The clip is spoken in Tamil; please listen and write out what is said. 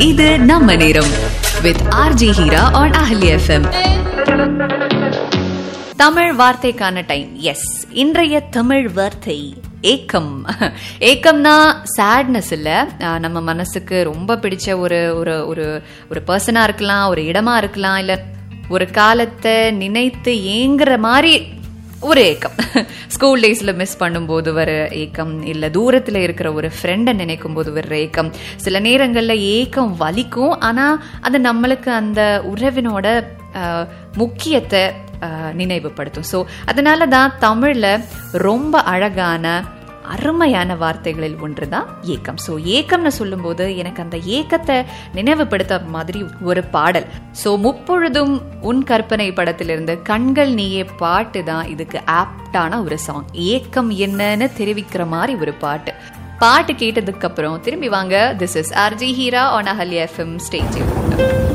இது நம்ம நேரம் வித் ஆர்ஜி ஹீரா ஆன் அஹலி எஃப்எம் தமிழ் வார்த்தைக்கான டைம் எஸ் இன்றைய தமிழ் வார்த்தை ஏக்கம் ஏக்கம்னா சேட்னஸ் இல்ல அஹ் நம்ம மனசுக்கு ரொம்ப பிடிச்ச ஒரு ஒரு ஒரு ஒரு பர்சனா இருக்கலாம் ஒரு இடமா இருக்கலாம் இல்ல ஒரு காலத்தை நினைத்து ஏங்குற மாதிரி ஒரு ஏக்கம் ஸ்கூல் டேஸ்ல மிஸ் பண்ணும்போது வர ஏக்கம் இல்ல தூரத்துல இருக்கிற ஒரு ஃப்ரெண்டை நினைக்கும் போது வர ஏக்கம் சில நேரங்கள்ல ஏக்கம் வலிக்கும் ஆனா அது நம்மளுக்கு அந்த உறவினோட அஹ், முக்கியத்தை அஹ், நினைவுபடுத்தும் ஸோ அதனால தான் தமிழ்ல ரொம்ப அழகான அருமையான வார்த்தைகளில் ஒன்று தான் ஏக்கம் ஸோ ஏக்கம்னு சொல்லும்போது எனக்கு அந்த ஏக்கத்தை நினைவுபடுத்த மாதிரி ஒரு பாடல் ஸோ முப்பொழுதும் உன் கற்பனை படத்திலிருந்து கண்கள் நீயே பாட்டு தான் இதுக்கு ஆப்டான ஒரு சாங் ஏக்கம் என்னன்னு தெரிவிக்கிற மாதிரி ஒரு பாட்டு பாட்டு கேட்டதுக்கு அப்புறம் திரும்பி வாங்க this is RJ Heera on Ahalya FM stage